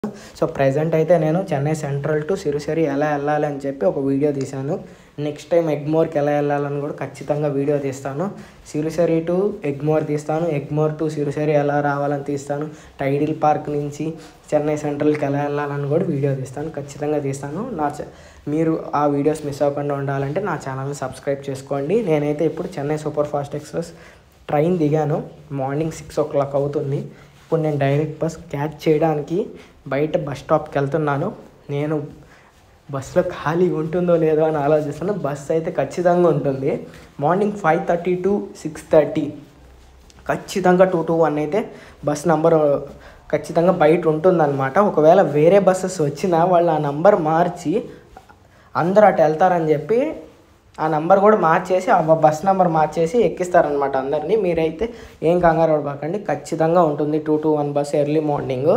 so present అయితే నేను Chennai central to సిరిసిరి ఎలా వెళ్ళాలి అని చెప్పి ఒక వీడియో తీశాను నెక్స్ట్ టైం ఎగ్మోర్కి ఎలా వెళ్ళాలని కూడా ఖచ్చితంగా వీడియో తీస్తాను సిరిసిరి టు ఎగ్మోర్ తీస్తాను ఎగ్మోర్ టు సిరిసిరి ఎలా రావాలని తీస్తాను టైడిల్ పార్క్ నుంచి చెన్నై సెంట్రల్కి ఎలా వెళ్ళాలని కూడా వీడియో తీస్తాను ఖచ్చితంగా తీస్తాను నా చ- మీరు ఆ వీడియోస్ మిస్ అవ్వకుండా ఉండాలంటే నా ఛానల్ని సబ్స్క్రైబ్ చేసుకోండి నేనైతే ఇప్పుడు Chennai super fast express train దిగాను మార్నింగ్ సిక్స్ ఓ క్లాక్ అవుతుంది ఇప్పుడు నేను డైరెక్ట్ బస్ క్యాచ్ చేయడానికి బయట బస్ స్టాప్కి వెళ్తున్నాను నేను బస్సులో ఖాళీ ఉంటుందో లేదో అని ఆలోచిస్తున్నాను బస్ అయితే ఖచ్చితంగా ఉంటుంది morning five thirty to six thirty ఖచ్చితంగా టూ టూ వన్ అయితే బస్ నంబర్ ఖచ్చితంగా బయట ఉంటుందన్నమాట ఒకవేళ వేరే బస్సెస్ వచ్చినా వాళ్ళు ఆ నంబర్ మార్చి అందరూ అటు వెళ్తారని చెప్పి ఆ నంబర్ కూడా మార్చేసి ఆ బస్ నెంబర్ మార్చేసి ఎక్కిస్తారనమాట అందరినీ మీరైతే ఏం కంగారు పడబాకండి ఖచ్చితంగా ఉంటుంది two two one bus early morning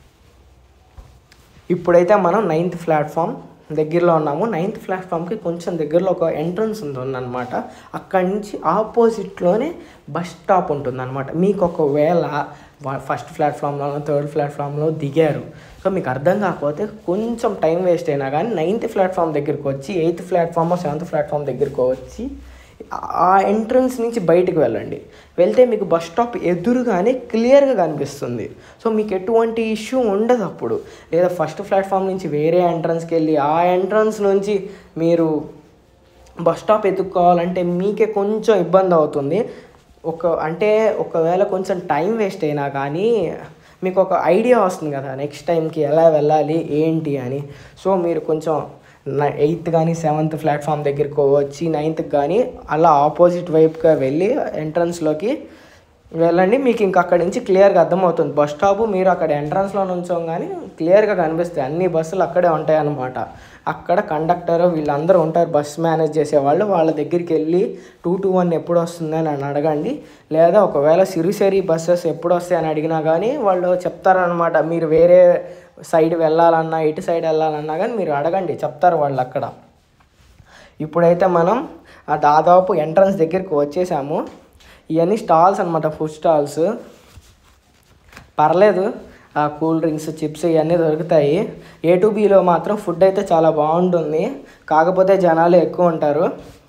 ఇప్పుడైతే మనం నైన్త్ ప్లాట్ఫామ్ దగ్గరలో ఉన్నాము నైన్త్ ప్లాట్ఫామ్కి కొంచెం దగ్గరలో ఒక ఎంట్రన్స్ ఉంటుందన్నమాట అక్కడి నుంచి ఆపోజిట్లోనే బస్ స్టాప్ ఉంటుందన్నమాట మీకు ఒకవేళ ఫస్ట్ ప్లాట్ఫామ్లో థర్డ్ ప్లాట్ఫామ్లో దిగారు సో మీకు అర్థం కాకపోతే కొంచెం టైం వేస్ట్ అయినా కానీ నైన్త్ ప్లాట్ఫామ్ దగ్గరికి వచ్చి ఎయిత్ ప్లాట్ఫామ్ సెవెంత్ ప్లాట్ఫామ్ దగ్గరికి వచ్చి ఆ ఎంట్రన్స్ నుంచి బయటకు వెళ్ళండి వెళ్తే మీకు బస్ స్టాప్ ఎదురుగానే క్లియర్గా కనిపిస్తుంది సో మీకు ఎటువంటి ఇష్యూ ఉండదు అప్పుడు లేదా ఫస్ట్ ప్లాట్ఫామ్ నుంచి వేరే ఎంట్రన్స్కి వెళ్ళి ఆ ఎంట్రన్స్ నుంచి మీరు బస్ స్టాప్ ఎత్తుక్కోవాలంటే మీకే కొంచెం ఇబ్బంది అవుతుంది ఒక అంటే ఒకవేళ కొంచెం టైం వేస్ట్ అయినా కానీ మీకు ఒక ఐడియా వస్తుంది కదా నెక్స్ట్ టైంకి ఎలా వెళ్ళాలి ఏంటి అని సో మీరు కొంచెం ఎయిత్ కానీ సెవెంత్ ప్లాట్ఫామ్ దగ్గరికి వచ్చి నైన్త్కి కానీ అలా ఆపోజిట్ వైపుగా వెళ్ళి ఎంట్రన్స్లోకి వెళ్ళండి మీకు ఇంక అక్కడి నుంచి క్లియర్గా అర్థమవుతుంది బస్ స్టాప్ మీరు అక్కడ ఎంట్రన్స్లో నుంచోం కానీ క్లియర్గా కనిపిస్తాయి అన్ని బస్సులు అక్కడే ఉంటాయి అన్నమాట అక్కడ కండక్టర్ వీళ్ళందరూ ఉంటారు బస్ మేనేజ్ చేసేవాళ్ళు వాళ్ళ దగ్గరికి వెళ్ళి టూ టూ వన్ ఎప్పుడు వస్తుందని అని అడగండి లేదా ఒకవేళ సిరిసిరి బస్సెస్ ఎప్పుడు వస్తాయని అడిగినా కానీ వాళ్ళు చెప్తారనమాట మీరు వేరే సైడ్ వెళ్ళాలన్నా ఇటు సైడ్ వెళ్ళాలన్నా కానీ మీరు అడగండి చెప్తారు వాళ్ళు అక్కడ ఇప్పుడైతే మనం ఆ దాదాపు ఎంట్రన్స్ దగ్గరికి వచ్చేసాము ఇవన్నీ స్టాల్స్ అనమాట ఫుడ్ స్టాల్స్ పర్లేదు ఆ కూల్ డ్రింక్స్ చిప్స్ ఇవన్నీ దొరుకుతాయి ఏ టు బీలో మాత్రం ఫుడ్ అయితే చాలా బాగుంటుంది కాకపోతే జనాలు ఎక్కువ ఉంటారు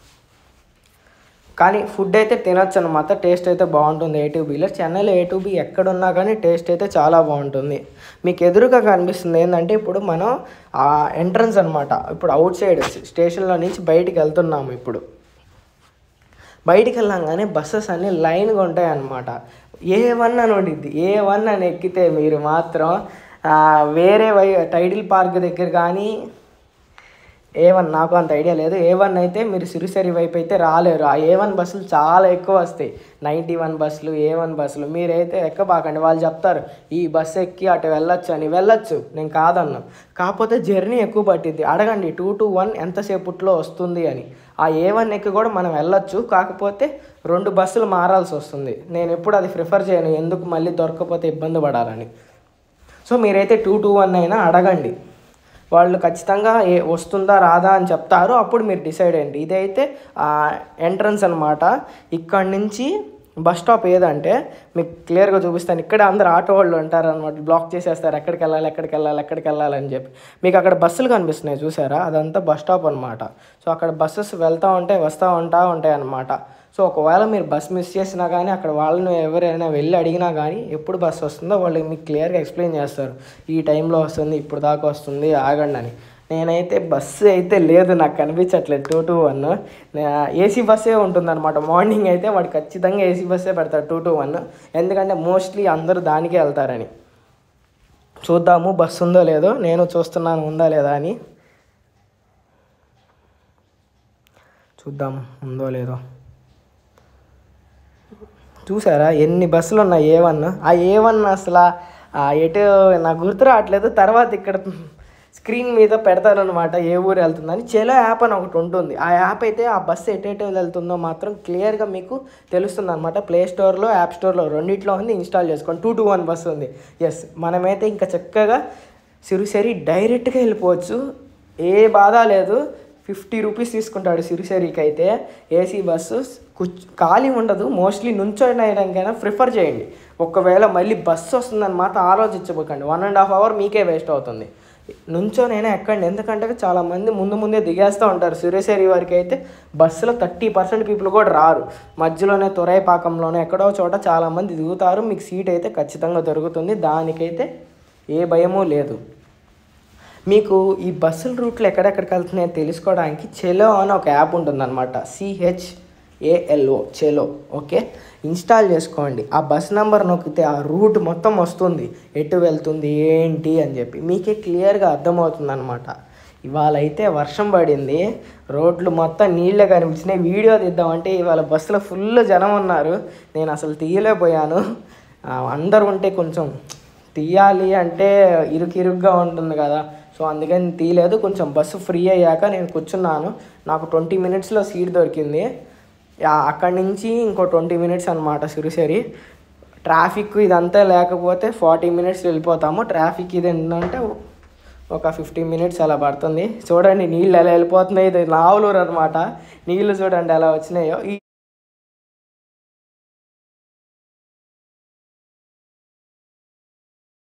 కానీ ఫుడ్ అయితే తినొచ్చు అనమాట టేస్ట్ అయితే బాగుంటుంది ఏ టూ బీలో చెన్నైలో ఏ టూ బీ ఎక్కడున్నా కానీ టేస్ట్ అయితే చాలా బాగుంటుంది మీకు ఎదురుగా కనిపిస్తుంది ఏంటంటే ఇప్పుడు మనం ఆ ఎంట్రన్స్ అనమాట ఇప్పుడు అవుట్ సైడ్ స్టేషన్లో నుంచి బయటికి వెళ్తున్నాము ఇప్పుడు బయటికి వెళ్ళంగానే బస్సెస్ అన్నీ లైన్గా ఉంటాయి అన్నమాట ఏ వన్ అని ఉండిద్ది ఏ వన్ అని ఎక్కితే మీరు మాత్రం ఆ, వేరే వై టైడిల్ పార్క్ దగ్గర కానీ ఏ వన్ నాకు అంత ఐడియా లేదు ఏ వన్ అయితే మీరు సిరిసిరి వైపు అయితే రాలేరు ఆ ఏ వన్ బస్సులు చాలా ఎక్కువ వస్తాయి నైంటీ వన్ బస్సులు ఏ వన్ బస్సులు మీరైతే ఎక్కబాకండి వాళ్ళు చెప్తారు ఈ బస్సు ఎక్కి అటు వెళ్ళొచ్చు అని వెళ్ళొచ్చు నేను కాదన్నా కాకపోతే జర్నీ ఎక్కువ పట్టింది అడగండి టూ టు వన్ ఎంతసేపట్లో వస్తుంది అని ఆ ఏ వన్ ఎక్కి కూడా మనం వెళ్ళొచ్చు కాకపోతే రెండు బస్సులు మారాల్సి వస్తుంది నేను ఎప్పుడు అది ప్రిఫర్ చేయను ఎందుకు మళ్ళీ దొరకకపోతే ఇబ్బంది పడాలని సో మీరైతే టూ టూ వన్ అయినా అడగండి వాళ్ళు ఖచ్చితంగా ఏ వస్తుందా రాదా అని చెప్తారు అప్పుడు మీరు డిసైడ్ అయ్యండి ఇదైతే ఎంట్రన్స్ అనమాట ఇక్కడ నుంచి బస్ స్టాప్ ఏదంటే మీకు క్లియర్గా చూపిస్తాను ఇక్కడ అందరు ఆటో వాళ్ళు ఉంటారు అనమాట బ్లాక్ చేసేస్తారు ఎక్కడికి వెళ్ళాలి ఎక్కడికి వెళ్ళాలి ఎక్కడికి వెళ్ళాలి అని చెప్పి మీకు అక్కడ బస్సులు కనిపిస్తున్నాయి చూసారా అదంతా బస్ స్టాప్ అనమాట సో అక్కడ బస్సెస్ వెళ్తూ ఉంటాయి వస్తూ ఉంటా ఉంటాయి అనమాట సో ఒకవేళ మీరు బస్ మిస్ చేసినా కానీ అక్కడ వాళ్ళని ఎవరైనా వెళ్ళి అడిగినా కానీ ఎప్పుడు బస్ వస్తుందో వాళ్ళు మీకు క్లియర్గా ఎక్స్ప్లెయిన్ చేస్తారు ఈ టైంలో వస్తుంది ఇప్పుడు దాకా వస్తుంది ఆగండి అని నేనైతే బస్సు అయితే లేదు నాకు కనిపించట్లేదు టూ టూ వన్ ఏసీ బస్సే ఉంటుందన్నమాట మార్నింగ్ అయితే వాడు ఖచ్చితంగా ఏసీ బస్సే పెడతాడు టూ టూ వన్ ఎందుకంటే మోస్ట్లీ అందరూ దానికే వెళ్తారని చూద్దాము బస్సు ఉందో లేదో నేను చూస్తున్నాను ఉందా లేదా అని చూద్దాం ఉందో లేదో చూసారా ఎన్ని బస్సులు ఉన్నాయి ఏ వన్ ఆ ఏ వన్ అసలు ఆ ఎటు నాకు గుర్తు రావట్లేదు తర్వాత ఇక్కడ స్క్రీన్ మీద పెడతారనమాట ఏ ఊరు వెళ్తుందని చెలో యాప్ అని ఒకటి ఉంటుంది ఆ యాప్ అయితే ఆ బస్సు ఎటు వెళ్తుందో మాత్రం క్లియర్గా మీకు తెలుస్తుంది అనమాట ప్లే స్టోర్లో యాప్ స్టోర్లో రెండిట్లో ఉంది ఇన్స్టాల్ చేసుకోండి టూ టూ వన్ బస్సు ఉంది ఎస్ మనమైతే ఇంకా చక్కగా సిరిసరి డైరెక్ట్గా వెళ్ళిపోవచ్చు ఏ బాధ లేదు ఫిఫ్టీ రూపీస్ తీసుకుంటాడు సిరిసరికి అయితే ఏసీ బస్సు కూర్చ్ ఖాళీ ఉండదు మోస్ట్లీ నుంచోడానికైనా ప్రిఫర్ చేయండి ఒకవేళ మళ్ళీ బస్సు వస్తుందని మాత్రం ఆలోచించబోకండి వన్ అండ్ హాఫ్ అవర్ మీకే వేస్ట్ అవుతుంది నుంచో నేనే ఎక్కండి ఎందుకంటే చాలామంది ముందు ముందే దిగేస్తూ ఉంటారు సురేశ్వరి వారికి అయితే బస్సులో థర్టీ పర్సెంట్ పీపుల్ కూడా రారు మధ్యలోనే తురైపాకంలోనే ఎక్కడో చోట చాలామంది దిగుతారు మీకు సీట్ అయితే ఖచ్చితంగా దొరుకుతుంది దానికైతే ఏ భయమూ లేదు మీకు ఈ బస్సుల రూట్లు ఎక్కడెక్కడికి వెళ్తున్నాయో తెలుసుకోవడానికి చెలో అని ఒక యాప్ ఉంటుందన్నమాట CH ALO Chalo okay install చేసుకోండి ఆ బస్ నెంబర్ నొక్కితే ఆ రూట్ మొత్తం వస్తుంది ఎటు వెళ్తుంది ఏంటి అని చెప్పి మీకే క్లియర్గా అర్థమవుతుంది అనమాట ఇవాళ అయితే వర్షం పడింది రోడ్లు మొత్తం నీళ్ళే కనిపించినాయి వీడియో తీద్దామంటే ఇవాళ బస్సులో ఫుల్ జనం ఉన్నారు నేను అసలు తీయలేకపోయాను ఆ, అందరు ఉంటే కొంచెం తీయాలి అంటే ఇరుకిరుగ్గా ఉంటుంది కదా సో అందుకని తీయలేదు కొంచెం బస్సు ఫ్రీ అయ్యాక నేను కూర్చున్నాను నాకు ట్వంటీ మినిట్స్లో సీట్ దొరికింది ఆ, అక్కడి నుంచి ఇంకో ట్వంటీ మినిట్స్ అనమాట సిరిసిరి ట్రాఫిక్ ఇదంతా లేకపోతే ఫార్టీ మినిట్స్ వెళ్ళిపోతాము ట్రాఫిక్ ఇది ఏంటంటే ఒక ఫిఫ్టీ మినిట్స్ అలా పడుతుంది చూడండి నీళ్ళు ఎలా వెళ్ళిపోతున్నాయి ఇది నావలూరు అనమాట నీళ్ళు చూడండి ఎలా వచ్చినాయో ఈ